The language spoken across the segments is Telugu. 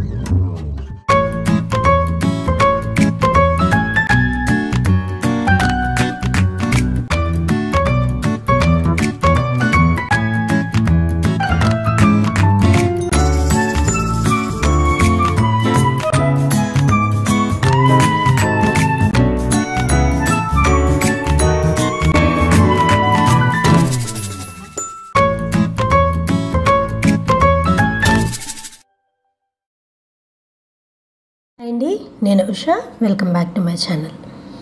అండి నేను Usha welcome back to my channel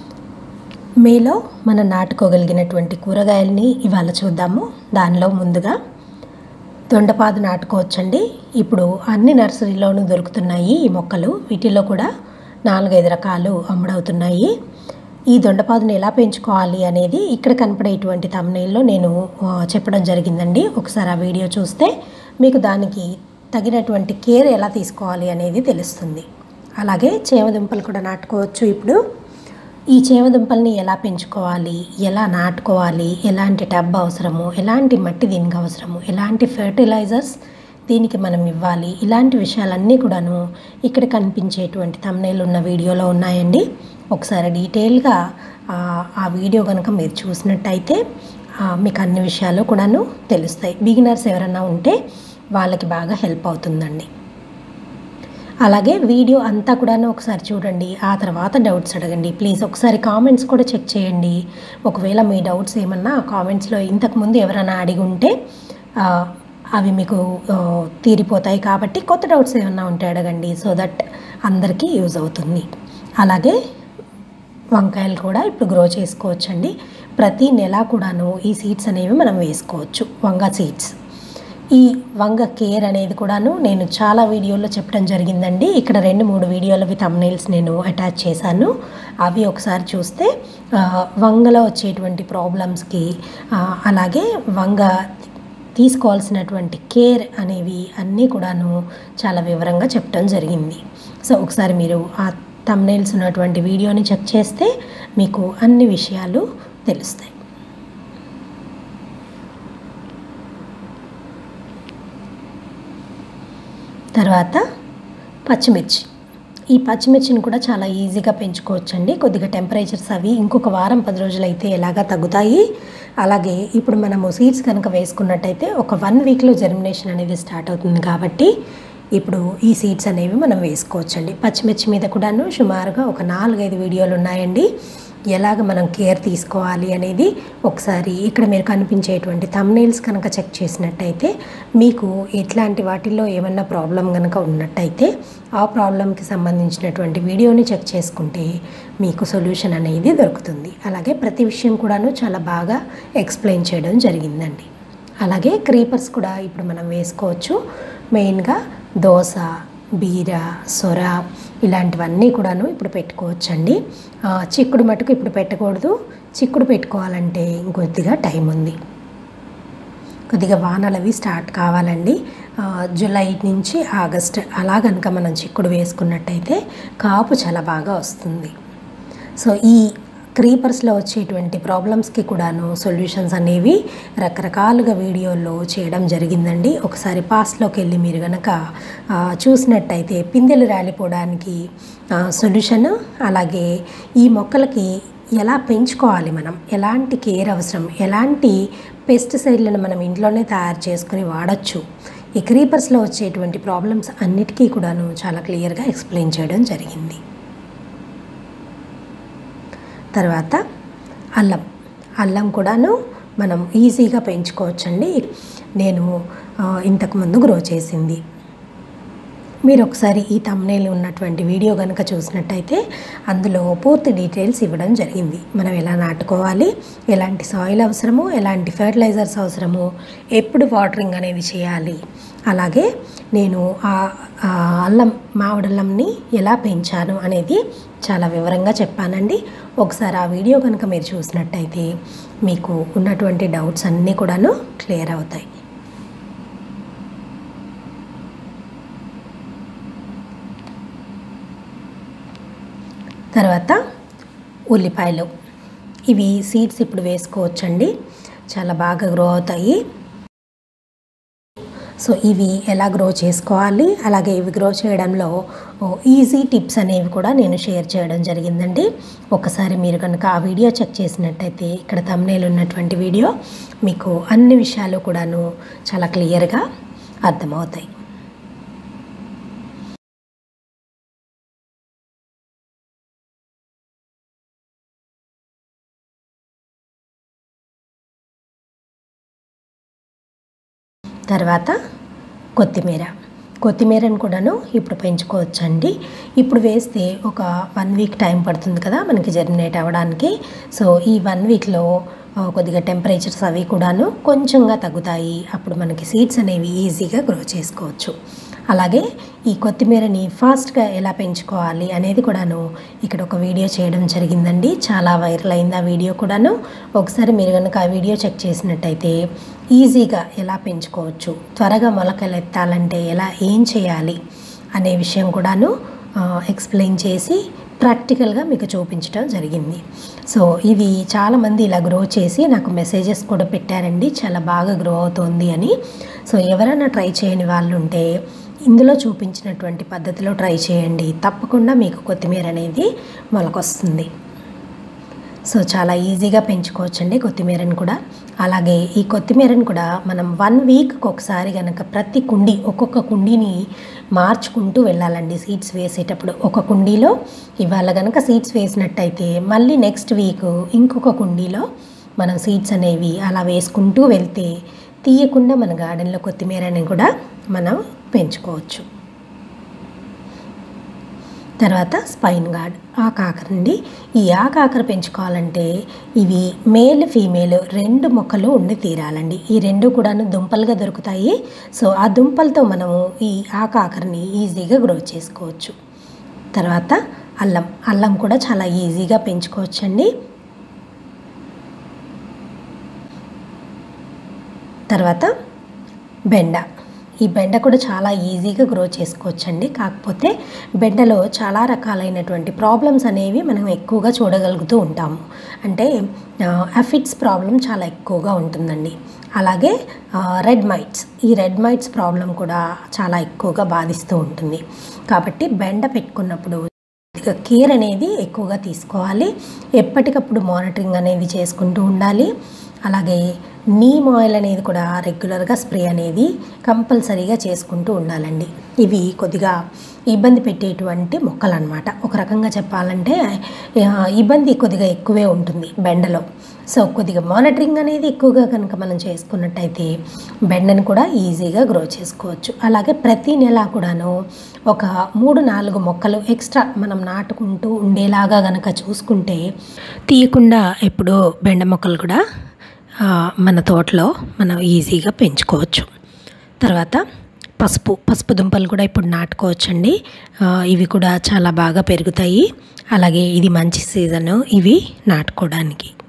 మేలో మనం నాటుకోగలిగినటువంటి కూరగాయలని ఇవాళ చూద్దాము దానిలో ముందుగా దొండపాదు నాటుకోవచ్చండి ఇప్పుడు అన్ని నర్సరీలోనూ దొరుకుతున్నాయి ఈ మొక్కలు వీటిలో కూడా నాలుగైదు రకాలు అమ్ముడవుతున్నాయి ఈ దొండపాదుని ఎలా పెంచుకోవాలి అనేది ఇక్కడ కనపడేటువంటి తమ్నేల్లో నేను ఆ, చెప్పడం జరిగిందండి ఒకసారి ఆ వీడియో చూస్తే మీకు దానికి తగినటువంటి కేర్ ఎలా తీసుకోవాలి అనేది తెలుస్తుంది అలాగే చేమదుంపలు కూడా నాటుకోవచ్చు ఇప్పుడు ఈ చేమదుంపల్ని ఎలా పెంచుకోవాలి ఎలా నాటుకోవాలి ఎలాంటి టబ్ అవసరము ఎలాంటి మట్టి దీనికి అవసరము ఎలాంటి ఫెర్టిలైజర్స్ దీనికి మనం ఇవ్వాలి ఇలాంటి విషయాలన్నీ కూడాను ఇక్కడ కనిపించేటువంటి తమ్నేలు ఉన్న వీడియోలో ఉన్నాయండి ఒకసారి డీటెయిల్గా ఆ, ఆ వీడియో కనుక మీరు చూసినట్టయితే ఆ, మీకు అన్ని విషయాలు కూడాను తెలుస్తాయి బిగినర్స్ ఎవరైనా ఉంటే వాళ్ళకి బాగా హెల్ప్ అవుతుందండి అలాగే వీడియో అంతా కూడాను ఒకసారి చూడండి ఆ తర్వాత డౌట్స్ అడగండి ప్లీజ్ ఒకసారి కామెంట్స్ కూడా చెక్ చేయండి ఒకవేళ మీ డౌట్స్ ఏమన్నా కామెంట్స్లో ఇంతకుముందు ఎవరైనా అడిగి ఉంటే ఆ, అవి మీకు ఆ, తీరిపోతాయి కాబట్టి కొత్త డౌట్స్ ఏమన్నా ఉంటే అడగండి సో దట్ అందరికీ యూజ్ అవుతుంది అలాగే వంకాయలు కూడా ఇప్పుడు గ్రో చేసుకోవచ్చండి ప్రతి నెల కూడాను ఈ సీడ్స్ అనేవి మనం వేసుకోవచ్చు వంగ సీడ్స్ ఈ వంగ కేర్ అనేది కూడాను నేను చాలా వీడియోల్లో చెప్పడం జరిగిందండి ఇక్కడ రెండు మూడు వీడియోలవి తమ్నైల్స్ నేను అటాచ్ చేశాను అవి ఒకసారి చూస్తే ఆ, వంగలో వచ్చేటువంటి ప్రాబ్లమ్స్కి ఆ, అలాగే వంగ తీసుకోవాల్సినటువంటి కేర్ అనేవి అన్నీ కూడాను చాలా వివరంగా చెప్పడం జరిగింది సో ఒకసారి మీరు ఆ తమ్నైల్స్ ఉన్నటువంటి వీడియోని చెక్ చేస్తే మీకు అన్ని విషయాలు తెలుస్తాయి తర్వాత పచ్చిమిర్చి ఈ పచ్చిమిర్చిని కూడా చాలా ఈజీగా పెంచుకోవచ్చండి కొద్దిగా టెంపరేచర్స్ అవి ఇంకొక వారం పది రోజులైతే ఎలాగా తగ్గుతాయి అలాగే ఇప్పుడు మనము సీడ్స్ కనుక వేసుకున్నట్టయితే ఒక వన్ వీక్లో జర్మినేషన్ అనేది స్టార్ట్ అవుతుంది కాబట్టి ఇప్పుడు ఈ సీడ్స్ అనేవి మనం వేసుకోవచ్చండి పచ్చిమిర్చి మీద కూడాను సుమారుగా ఒక నాలుగైదు వీడియోలు ఉన్నాయండి ఎలాగ మనం కేర్ తీసుకోవాలి అనేది ఒకసారి ఇక్కడ మీరు కనిపించేటువంటి తమ్నైల్స్ కనుక చెక్ చేసినట్టయితే మీకు ఎట్లాంటి వాటిల్లో ఏమన్నా ప్రాబ్లం కనుక ఉన్నట్టయితే ఆ ప్రాబ్లంకి సంబంధించినటువంటి వీడియోని చెక్ చేసుకుంటే మీకు సొల్యూషన్ అనేది దొరుకుతుంది అలాగే ప్రతి విషయం కూడాను చాలా బాగా ఎక్స్ప్లెయిన్ చేయడం జరిగిందండి అలాగే క్రీపర్స్ కూడా ఇప్పుడు మనం వేసుకోవచ్చు మెయిన్గా దోస బీర సొర ఇలాంటివన్నీ కూడాను ఇప్పుడు పెట్టుకోవచ్చండి ఆ, చిక్కుడు మటుకు ఇప్పుడు పెట్టకూడదు చిక్కుడు పెట్టుకోవాలంటే ఇంకొద్దిగా టైం ఉంది కొద్దిగా వానలు అవి స్టార్ట్ కావాలండి ఆ, జూలై నుంచి ఆగస్ట్ అలా కనుక మనం చిక్కుడు వేసుకున్నట్టయితే కాపు చాలా బాగా వస్తుంది సో ఈ క్రీపర్స్లో వచ్చేటువంటి ప్రాబ్లమ్స్కి కూడాను సొల్యూషన్స్ అనేవి రకరకాలుగా వీడియోల్లో చేయడం జరిగిందండి ఒకసారి పాస్ట్లోకి వెళ్ళి మీరు కనుక ఆ, చూసినట్టయితే పిందెలు రాలిపోవడానికి సొల్యూషన్ అలాగే ఈ మొక్కలకి ఎలా పెంచుకోవాలి మనం ఎలాంటి కేర్ అవసరం ఎలాంటి పెస్టిసైడ్లను మనం ఇంట్లోనే తయారు చేసుకుని వాడచ్చు ఈ క్రీపర్స్లో వచ్చేటువంటి ప్రాబ్లమ్స్ అన్నిటికీ కూడాను చాలా క్లియర్గా ఎక్స్ప్లెయిన్ చేయడం జరిగింది తర్వాత అల్లం అల్లం కూడాను మనం ఈజీగా పెంచుకోవచ్చండి నేను ఆ, ఇంతకుముందు గ్రో చేసింది మీరు ఒకసారి ఈ తమ్నేల్ ఉన్నటువంటి వీడియో కనుక చూసినట్టయితే అందులో పూర్తి డీటెయిల్స్ ఇవ్వడం జరిగింది మనం ఎలా నాటుకోవాలి ఎలాంటి సాయిల్ అవసరము ఎలాంటి ఫెర్టిలైజర్స్ అవసరము ఎప్పుడు వాటరింగ్ అనేది చేయాలి అలాగే నేను ఆ ఆ అల్లం మామిడల్లంని ఎలా పెంచాను అనేది చాలా వివరంగా చెప్పానండి ఒకసారి ఆ వీడియో కనుక మీరు చూసినట్టయితే మీకు ఉన్నటువంటి డౌట్స్ అన్నీ కూడాను క్లియర్ అవుతాయి తర్వాత ఉల్లిపాయలు ఇవి సీడ్స్ ఇప్పుడు వేసుకోవచ్చండి చాలా బాగా గ్రో అవుతాయి సో ఇవి ఎలా గ్రో చేసుకోవాలి అలాగే ఇవి గ్రో చేయడంలో ఈజీ టిప్స్ అనేవి కూడా నేను షేర్ చేయడం జరిగిందండి ఒకసారి మీరు కనుక ఆ వీడియో చెక్ చేసినట్టయితే ఇక్కడ తమ్నేలు ఉన్నటువంటి వీడియో మీకు అన్ని విషయాలు కూడాను చాలా క్లియర్గా అర్థమవుతాయి తర్వాత కొత్తిమీర కొత్తిమీరను కూడాను ఇప్పుడు పెంచుకోవచ్చండి ఇప్పుడు వేస్తే ఒక వన్ వీక్ టైం పడుతుంది కదా మనకి జర్మినేట్ అవ్వడానికి సో ఈ వన్ వీక్లో కొద్దిగా టెంపరేచర్స్ అవి కూడాను కొంచెంగా తగ్గుతాయి అప్పుడు మనకి సీడ్స్ అనేవి ఈజీగా గ్రో చేసుకోవచ్చు అలాగే ఈ కొత్తిమీరని ఫాస్ట్గా ఎలా పెంచుకోవాలి అనేది కూడాను ఇక్కడ ఒక వీడియో చేయడం జరిగిందండి చాలా వైరల్ అయింది ఆ వీడియో కూడాను ఒకసారి మీరు కనుక ఆ వీడియో చెక్ చేసినట్టయితే ఈజీగా ఎలా పెంచుకోవచ్చు త్వరగా మొలకలు ఎత్తాలంటే ఎలా ఏం చేయాలి అనే విషయం కూడాను ఎక్స్ప్లెయిన్ చేసి ప్రాక్టికల్గా మీకు చూపించడం జరిగింది సో ఇది చాలామంది ఇలా గ్రో చేసి నాకు మెసేజెస్ కూడా పెట్టారండి చాలా బాగా గ్రో అవుతోంది అని సో ఎవరైనా ట్రై చేయని వాళ్ళు ఉంటే ఇందులో చూపించినటువంటి పద్ధతిలో ట్రై చేయండి తప్పకుండా మీకు కొత్తిమీర అనేది మొలకొస్తుంది సో చాలా ఈజీగా పెంచుకోవచ్చండి కొత్తిమీరని కూడా అలాగే ఈ కొత్తిమీరని కూడా మనం వన్ వీక్కి ఒకసారి కనుక ప్రతి కుండీ ఒక్కొక్క కుండీని మార్చుకుంటూ వెళ్ళాలండి సీడ్స్ వేసేటప్పుడు ఒక కుండీలో ఇవాళ కనుక సీడ్స్ వేసినట్టయితే మళ్ళీ నెక్స్ట్ వీక్ ఇంకొక కుండీలో మనం సీడ్స్ అనేవి అలా వేసుకుంటూ వెళ్తే తీయకుండా మన గార్డెన్లో కొత్తిమీరని కూడా మనం పెంచుకోవచ్చు తర్వాత స్పైన్ గార్డ్ ఆకాకరండి ఈ ఆకాకర పెంచుకోవాలంటే ఇవి మేల్ ఫీమేల్ రెండు మొక్కలు ఉండి తీరాలండి ఈ రెండు కూడాను దుంపలుగా దొరుకుతాయి సో ఆ దుంపలతో మనము ఈ ఆకాకరని ఈజీగా గ్రో చేసుకోవచ్చు తర్వాత అల్లం అల్లం కూడా చాలా ఈజీగా పెంచుకోవచ్చండి తర్వాత బెండ ఈ బెండ కూడా చాలా ఈజీగా గ్రో చేసుకోవచ్చండి కాకపోతే బెండలో చాలా రకాలైనటువంటి ప్రాబ్లమ్స్ అనేవి మనం ఎక్కువగా చూడగలుగుతూ ఉంటాము అంటే అఫిడ్స్ ప్రాబ్లం చాలా ఎక్కువగా ఉంటుందండి అలాగే రెడ్ మైట్స్ ఈ రెడ్ మైట్స్ ప్రాబ్లం కూడా చాలా ఎక్కువగా బాధిస్తూ ఉంటుంది కాబట్టి బెండ పెట్టుకున్నప్పుడు కేర్ అనేది ఎక్కువగా తీసుకోవాలి ఎప్పటికప్పుడు మానిటరింగ్ అనేది చేసుకుంటూ ఉండాలి అలాగే నీమ్ ఆయిల్ అనేది కూడా రెగ్యులర్గా స్ప్రే అనేది కంపల్సరీగా చేసుకుంటూ ఉండాలండి ఇవి కొద్దిగా ఇబ్బంది పెట్టేటువంటి మొక్కలు అనమాట ఒక రకంగా చెప్పాలంటే ఇబ్బంది కొద్దిగా ఎక్కువే ఉంటుంది బెండలో సో కొద్దిగా మానిటరింగ్ అనేది ఎక్కువగా కనుక మనం చేసుకున్నట్టయితే బెండను కూడా ఈజీగా గ్రో చేసుకోవచ్చు అలాగే ప్రతి నెల కూడాను ఒక మూడు నాలుగు మొక్కలు ఎక్స్ట్రా మనం నాటుకుంటూ ఉండేలాగా కనుక చూసుకుంటే తీయకుండా ఎప్పుడూ బెండ మొక్కలు కూడా మన తోటలో మనం ఈజీగా పెంచుకోవచ్చు తర్వాత పసుపు పసుపు దుంపలు కూడా ఇప్పుడు నాటుకోవచ్చండి ఇవి కూడా చాలా బాగా పెరుగుతాయి అలాగే ఇది మంచి సీజను ఇవి నాటుకోవడానికి